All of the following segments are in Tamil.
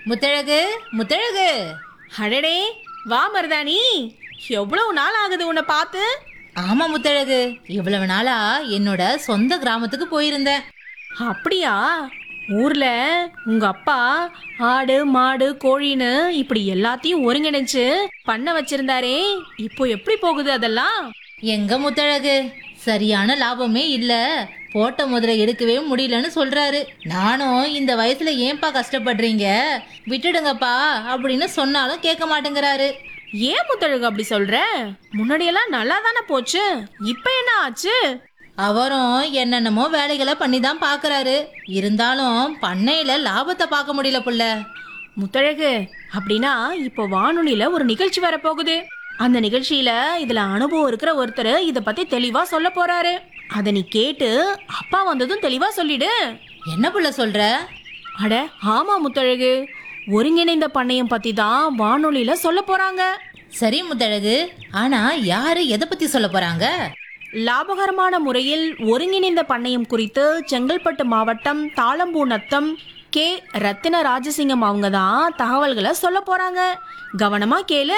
முத்தழகு முத்தழகு அடடே வா மருதாணி எவ்வளவு நாள் ஆகுது உன்னை பார்த்து ஆமா முத்தழகு இவ்வளவு நாளா என்னோட சொந்த கிராமத்துக்கு போயிருந்தேன் அப்படியா ஊர்ல உங்க அப்பா ஆடு மாடு கோழின்னு இப்படி எல்லாத்தையும் ஒருங்கிணைச்சு பண்ண வச்சிருந்தாரே இப்போ எப்படி போகுது அதெல்லாம் எங்க முத்தழகு சரியான லாபமே இல்ல போட்ட முதல்ல எடுக்கவே முடியலன்னு சொல்றாரு நானும் இந்த வயசுல ஏன்பா கஷ்டப்படுறீங்க விட்டுடுங்கப்பா அப்படின்னு சொன்னாலும் கேட்க மாட்டேங்கிறாரு ஏன் முத்தழகு அப்படி சொல்ற முன்னாடியெல்லாம் நல்லா தானே போச்சு இப்ப என்ன ஆச்சு அவரும் என்னென்னமோ வேலைகளை பண்ணி தான் பாக்குறாரு இருந்தாலும் பண்ணையில லாபத்தை பார்க்க முடியல புள்ள முத்தழகு அப்படின்னா இப்போ வானொலியில ஒரு நிகழ்ச்சி வரப்போகுது அந்த நிகழ்ச்சியில இதுல அனுபவம் இருக்கிற ஒருத்தர் இத பத்தி தெளிவா சொல்ல போறாரு அத நீ கேட்டு அப்பா வந்ததும் தெளிவா சொல்லிடு என்ன புள்ள சொல்ற அட ஆமா முத்தழகு ஒருங்கிணைந்த பண்ணையம் பத்தி தான் வானொலியில சொல்ல போறாங்க சரி முத்தழகு ஆனா யாரு எதை பத்தி சொல்ல போறாங்க லாபகரமான முறையில் ஒருங்கிணைந்த பண்ணையம் குறித்து செங்கல்பட்டு மாவட்டம் தாளம்பூ நத்தம் கே ரத்தின ராஜசிங்கம் அவங்க தான் தகவல்களை சொல்ல போறாங்க கவனமா கேளு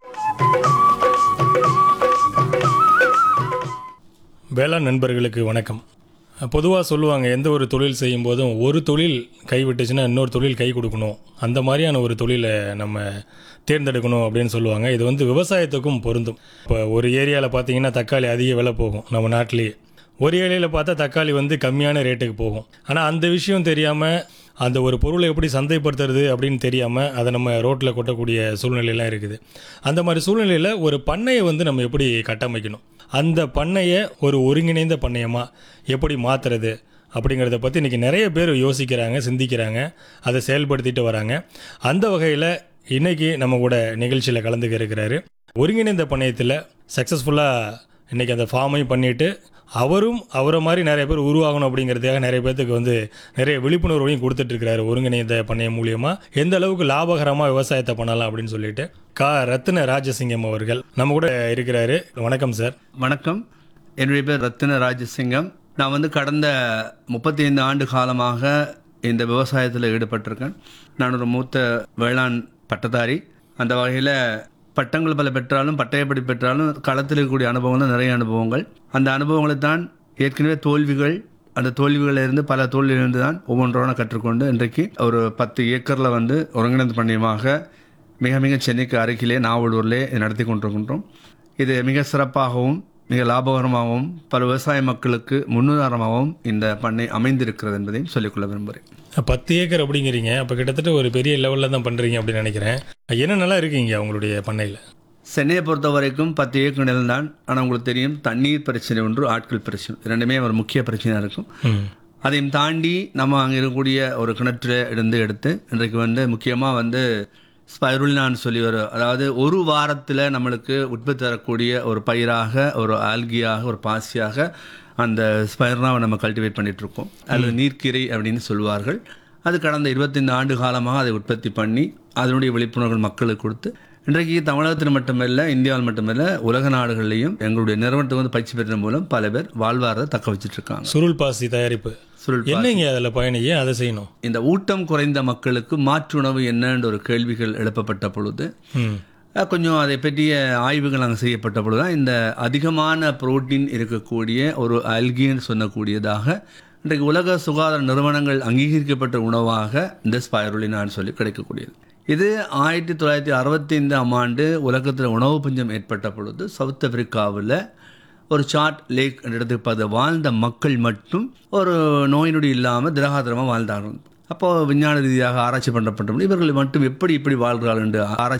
வேளாண் நண்பர்களுக்கு வணக்கம் பொதுவாக சொல்லுவாங்க எந்த ஒரு தொழில் செய்யும் போதும் ஒரு தொழில் கைவிட்டுச்சுன்னா இன்னொரு தொழில் கை கொடுக்கணும் அந்த மாதிரியான ஒரு தொழிலை நம்ம தேர்ந்தெடுக்கணும் அப்படின்னு சொல்லுவாங்க இது வந்து விவசாயத்துக்கும் பொருந்தும் இப்போ ஒரு ஏரியாவில் பார்த்தீங்கன்னா தக்காளி அதிக விலை போகும் நம்ம நாட்டிலேயே ஒரு ஏரியாவில் பார்த்தா தக்காளி வந்து கம்மியான ரேட்டுக்கு போகும் ஆனால் அந்த விஷயம் தெரியாமல் அந்த ஒரு பொருளை எப்படி சந்தைப்படுத்துறது அப்படின்னு தெரியாமல் அதை நம்ம ரோட்டில் கொட்டக்கூடிய சூழ்நிலையெல்லாம் இருக்குது அந்த மாதிரி சூழ்நிலையில் ஒரு பண்ணையை வந்து நம்ம எப்படி கட்டமைக்கணும் அந்த பண்ணையை ஒரு ஒருங்கிணைந்த பண்ணையமாக எப்படி மாற்றுறது அப்படிங்கிறத பற்றி இன்றைக்கி நிறைய பேர் யோசிக்கிறாங்க சிந்திக்கிறாங்க அதை செயல்படுத்திட்டு வராங்க அந்த வகையில் இன்றைக்கி நம்ம கூட நிகழ்ச்சியில் கலந்துக்க இருக்கிறாரு ஒருங்கிணைந்த பண்ணையத்தில் சக்ஸஸ்ஃபுல்லாக இன்றைக்கி அந்த ஃபார்மையும் பண்ணிவிட்டு அவரும் அவரை மாதிரி நிறைய பேர் உருவாகணும் அப்படிங்கிறதுக்காக நிறைய பேர்த்துக்கு வந்து நிறைய விழிப்புணர்வையும் கொடுத்துட்ருக்கிறாரு ஒருங்கிணைந்த பண்ணையம் மூலியமாக எந்த அளவுக்கு லாபகரமாக விவசாயத்தை பண்ணலாம் அப்படின்னு சொல்லிட்டு கா ரத்ன ராஜசிங்கம் அவர்கள் நம்ம கூட இருக்கிறாரு வணக்கம் சார் வணக்கம் என்னுடைய பேர் ரத்தின ராஜசிங்கம் நான் வந்து கடந்த முப்பத்தி ஐந்து ஆண்டு காலமாக இந்த விவசாயத்தில் ஈடுபட்டிருக்கேன் நான் ஒரு மூத்த வேளாண் பட்டதாரி அந்த வகையில் பட்டங்கள் பல பெற்றாலும் பட்டயப்படி பெற்றாலும் களத்தில் இருக்கக்கூடிய அனுபவங்கள் நிறைய அனுபவங்கள் அந்த அனுபவங்களை தான் ஏற்கனவே தோல்விகள் அந்த தோல்விகளில் இருந்து பல தோல்வியிலிருந்து தான் ஒவ்வொன்றோட கற்றுக்கொண்டு இன்றைக்கு ஒரு பத்து ஏக்கரில் வந்து ஒருங்கிணைந்த பண்ணியமாக மிக மிக சென்னைக்கு அருகிலே நாவலூரிலே இதை நடத்தி கொண்டிருக்கின்றோம் இது மிக சிறப்பாகவும் மிக லாபகரமாகவும் பல விவசாய மக்களுக்கு முன்னுதாரணமாகவும் இந்த பண்ணை அமைந்திருக்கிறது என்பதையும் சொல்லிக்கொள்ள விரும்புகிறேன் பத்து ஏக்கர் அப்படிங்கிறீங்க அப்போ கிட்டத்தட்ட ஒரு பெரிய லெவலில் தான் பண்ணுறீங்க அப்படின்னு நினைக்கிறேன் என்னென்னலாம் இருக்கீங்க உங்களுடைய பண்ணையில் சென்னையை பொறுத்த வரைக்கும் பத்து ஏக்கர் நிலம் தான் ஆனால் உங்களுக்கு தெரியும் தண்ணீர் பிரச்சனை ஒன்று ஆட்கள் பிரச்சனை ரெண்டுமே ஒரு முக்கிய பிரச்சனையாக இருக்கும் ம் அதையும் தாண்டி நம்ம அங்கே இருக்கக்கூடிய ஒரு கிணற்றுல இருந்து எடுத்து இன்றைக்கு வந்து முக்கியமாக வந்து ஸ்பைருலினான்னு சொல்லி ஒரு அதாவது ஒரு வாரத்தில் நம்மளுக்கு உற்பத்தி தரக்கூடிய ஒரு பயிராக ஒரு ஆல்கியாக ஒரு பாசியாக அந்த ஸ்பைருனாவை நம்ம கல்டிவேட் பண்ணிட்டு இருக்கோம் அல்லது நீர்க்கீரை அப்படின்னு சொல்லுவார்கள் அது கடந்த இருபத்தைந்து ஆண்டு காலமாக அதை உற்பத்தி பண்ணி அதனுடைய விழிப்புணர்வு மக்களுக்கு கொடுத்து இன்றைக்கு தமிழகத்தில் மட்டுமல்ல இந்தியாவில் மட்டுமல்ல உலக நாடுகளிலையும் எங்களுடைய நிறுவனத்தை வந்து பயிற்சி பெறுவதன் மூலம் பல பேர் வாழ்வாரத்தை தக்க வச்சிட்டு இருக்காங்க சுருள் பாசி தயாரிப்பு சுருள் பாசி. என்னங்க அதில் பயணி ஏன் அதை செய்யணும் இந்த ஊட்டம் குறைந்த மக்களுக்கு மாற்று உணவு என்னன்ற ஒரு கேள்விகள் எழுப்பப்பட்ட பொழுது ம் அஹ், கொஞ்சம் அதை பற்றிய ஆய்வுகள் அங்கே செய்யப்பட்ட பொழுது தான் இந்த அதிகமான புரோட்டீன் இருக்கக்கூடிய ஒரு அல்கின்னு சொல்லக்கூடியதாக இன்றைக்கு உலக சுகாதார நிறுவனங்கள் அங்கீகரிக்கப்பட்ட உணவாக இந்த ஸ்பைருலினான்னு சொல்லி கிடைக்கக்கூடியது இது ஆயிரத்தி தொள்ளாயிரத்தி அறுபத்தைந்தாம் ஆண்டு உலகத்தில் உணவு பஞ்சம் ஏற்பட்ட பொழுது சவுத் ஆப்பிரிக்காவில் ஒரு சாட் லேக் என்ற இடத்துக்கு பார்த்து வாழ்ந்த மக்கள் மட்டும் ஒரு நோய் நொடி இல்லாமல் திரகாத்திரமாக வாழ்ந்தார்கள் அப்போ விஞ்ஞான ரீதியாக ஆராய்ச்சி பண்ணப்பட்ட இவர்கள் மட்டும் எப்படி இப்படி வாழ்கிறார்கள் என்று ஆராய்ச்சி